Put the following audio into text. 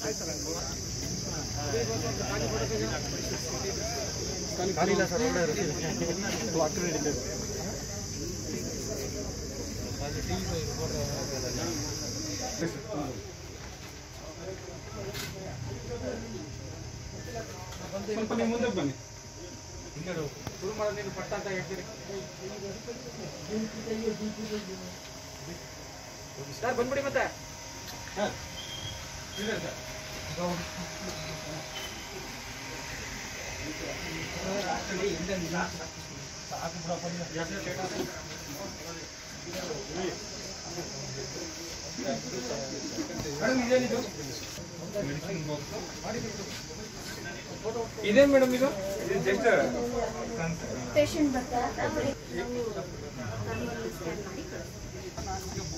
ಖಾಲಿಲ್ಲ sir ಒಳ್ಳೆ doctor ಹಿಡಿತೇವೆ ಸ್ವಲ್ಪ ನೀವು ಮುಂದೆ ಬನ್ನಿ ಶುರು ಮಾಡೋದು ನೀವು ಪಟ್ಟ ಅಂತ ಹೇಳ್ತೀರಿ ಸರ್ ಬಂದ್ಬಿಡಿ ಮತ್ತೆ ಇದೆ ಸರ್ ಮೇಡಮ್ ಇದೇನಿದು ಇದೇನ್ ಮೇಡಮ್ ಇದು ಇದು ಜಸ್ಟ್ ಪೇಷಂಟ್ ಬರ್ತಾರೆ ಅವರಿಗೆ ನಾವು ನಾರ್ಮಲ್ ಸ್ಕ್ಯಾನ್ ಮಾಡಿ ಕಳಿಸ್ತೀವಿ